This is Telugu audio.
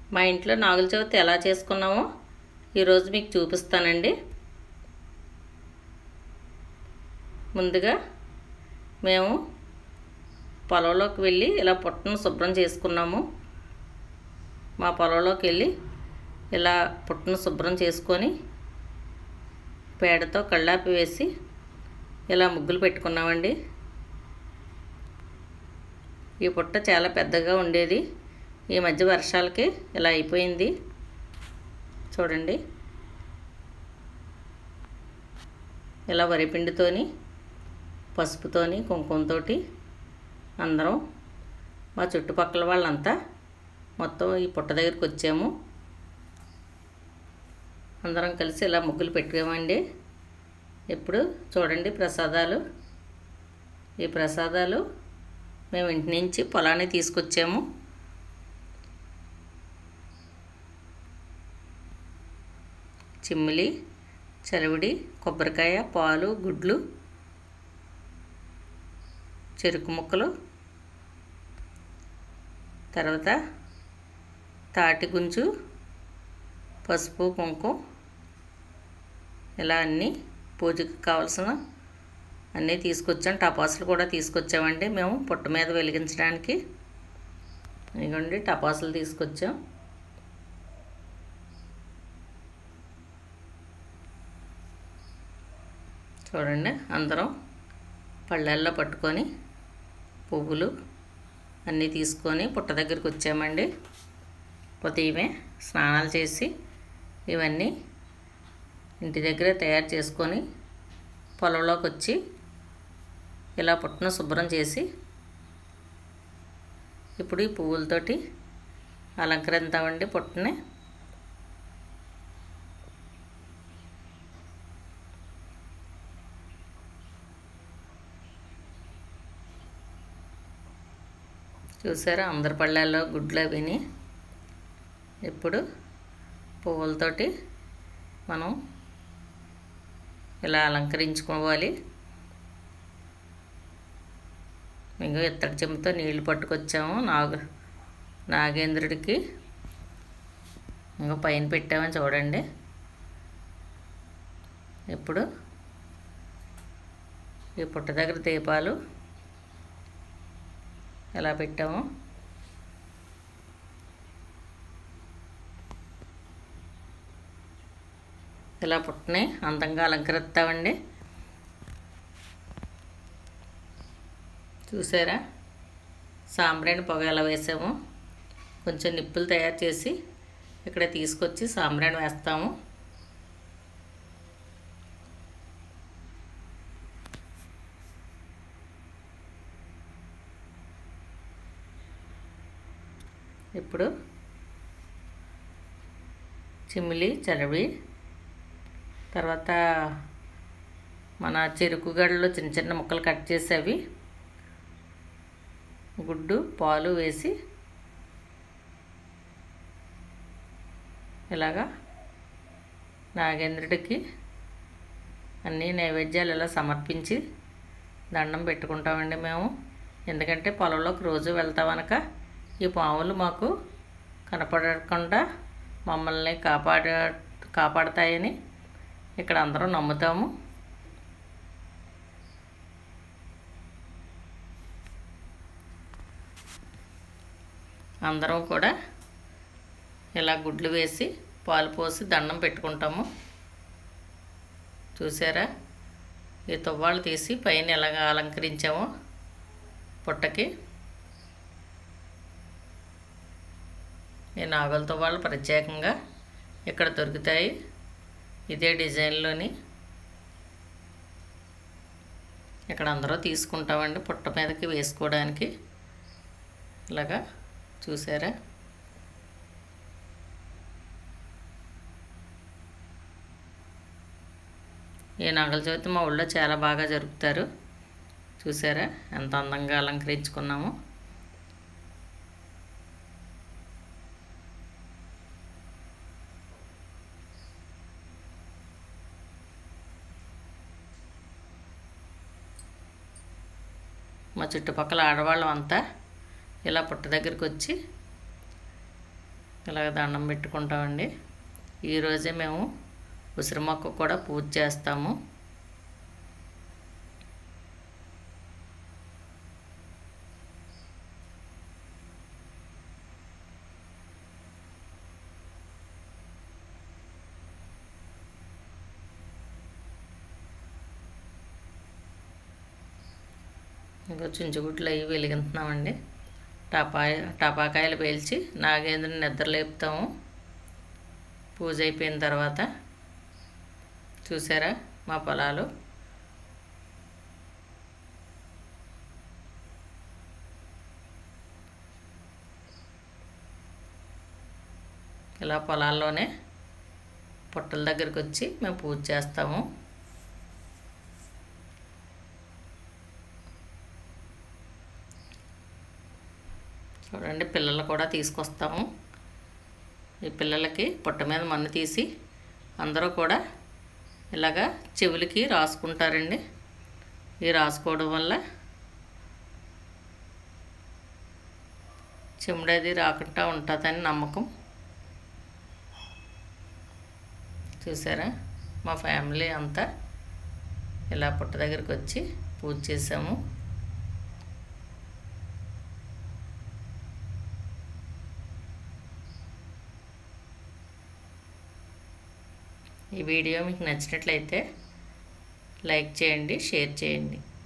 మా ఇంట్లో నాగుల చవితి ఎలా చేసుకున్నామో ఈరోజు మీకు చూపిస్తానండి ముందుగా మేము పొలంలోకి వెళ్ళి ఇలా పుట్టను శుభ్రం చేసుకున్నాము మా పొలంలోకి వెళ్ళి ఇలా పుట్టను శుభ్రం చేసుకొని పేడతో కళ్ళాపి వేసి ఇలా ముగ్గులు పెట్టుకున్నామండి ఈ పుట్ట చాలా పెద్దగా ఉండేది ఈ మధ్య వర్షాలకి ఇలా అయిపోయింది చూడండి ఇలా వరిపిండితోని పసుపుతోని కుంకుమతోటి అందరం మా చుట్టుపక్కల వాళ్ళంతా మొత్తం ఈ పుట్ట దగ్గరికి వచ్చాము అందరం కలిసి ఇలా ముగ్గులు పెట్టుకోమండి ఇప్పుడు చూడండి ప్రసాదాలు ఈ ప్రసాదాలు మేము ఇంటి నుంచి పొలాన్ని తీసుకొచ్చాము చిమ్మిలి చలివిడి కొబ్బరికాయ పాలు గుడ్లు చెరుకు ముక్కలు తర్వాత తాటి గుంజు పసుపు కుంకుమ ఇలా అన్నీ పూజకి కావాల్సిన అన్నీ తీసుకొచ్చాం టపాసులు కూడా తీసుకొచ్చామండి మేము పుట్ట మీద వెలిగించడానికి ఇదిగోండి టపాసులు తీసుకొచ్చాం చూడండి అందరం పళ్ళల్లో పట్టుకొని పువ్వులు అన్నీ తీసుకొని పుట్ట దగ్గరికి వచ్చామండి ఉదయమే స్నానాలు చేసి ఇవన్నీ ఇంటి దగ్గర తయారు చేసుకొని పొలంలోకి వచ్చి ఇలా పుట్టను శుభ్రం చేసి ఇప్పుడు ఈ పువ్వులతోటి అలంకరిద్దామండి పుట్టని చూసారా అందరి పళ్ళల్లో గుడ్లు అవిని ఇప్పుడు పువ్వులతోటి మనం ఇలా అలంకరించుకోవాలి మేము ఇత్తడి చెంబుతో నీళ్లు పట్టుకొచ్చాము నాగు నాగేంద్రుడికి ఇంకా పైన పెట్టామని చూడండి ఇప్పుడు ఈ పుట్ట దగ్గర దీపాలు ఎలా పెట్టాము ఇలా పుట్టని అందంగా అలంకరిస్తామండి చూసారా సాంబ్రాణి పొగ ఎలా వేసాము కొంచెం నిప్పులు తయారు చేసి ఇక్కడ తీసుకొచ్చి సాంబ్రాణి వేస్తాము ఇప్పుడు చిమ్మిలి చలివి తర్వాత మన చెరుకు గడలో చిన్న చిన్న ముక్కలు కట్ చేసి అవి గుడ్డు పాలు వేసి ఇలాగా నాగేంద్రుడికి అన్ని నైవేద్యాలు ఇలా సమర్పించి దండం పెట్టుకుంటామండి మేము ఎందుకంటే పొలంలోకి రోజు వెళ్తామనక ఈ పాములు మాకు కనపడకుండా మమ్మల్ని కాపాడ కాపాడతాయని ఇక్కడ అందరం నమ్ముతాము అందరం కూడా ఇలా గుడ్లు వేసి పాలు పోసి దండం పెట్టుకుంటాము చూసారా ఈ తువ్వాళ్ళు తీసి పైన ఎలాగ అలంకరించామో పుట్టకి ఈ నాగల తువ్వాళ్ళు ప్రత్యేకంగా ఇక్కడ దొరుకుతాయి ఇదే డిజైన్లోని ఇక్కడ అందరూ తీసుకుంటామండి పుట్ట మీదకి వేసుకోవడానికి ఇలాగా చూసారా ఈ నాగల చవితి మా ఊళ్ళో చాలా బాగా జరుపుతారు చూసారా ఎంత అందంగా అలంకరించుకున్నాము మా చుట్టుపక్కల ఆడవాళ్ళం అంతా ఇలా పుట్ట దగ్గరికి వచ్చి ఇలాగ దండం పెట్టుకుంటామండి ఈరోజే మేము ఉసిరి మొక్క కూడా పూజ చేస్తాము ఇంకా చుంచుగుట్లు అవి వెలిగింటున్నామండి టపా టపాకాయలు పేల్చి నాగేంద్రుని నిద్ర లేపుతాము పూజ అయిపోయిన తర్వాత చూసారా మా పొలాలు ఇలా పొలాల్లోనే పుట్టల దగ్గరికి వచ్చి మేము పూజ చేస్తాము చూడండి పిల్లలు కూడా తీసుకొస్తాము ఈ పిల్లలకి పుట్ట మీద మన్ను తీసి అందరూ కూడా ఇలాగా చెవులకి రాసుకుంటారండి ఈ రాసుకోవడం వల్ల చెముడది రాకుండా ఉంటుందని నమ్మకం చూసారా మా ఫ్యామిలీ అంతా ఇలా పుట్ట దగ్గరికి వచ్చి పూజ చేసాము ఈ వీడియో మీకు నచ్చినట్లయితే లైక్ చేయండి షేర్ చేయండి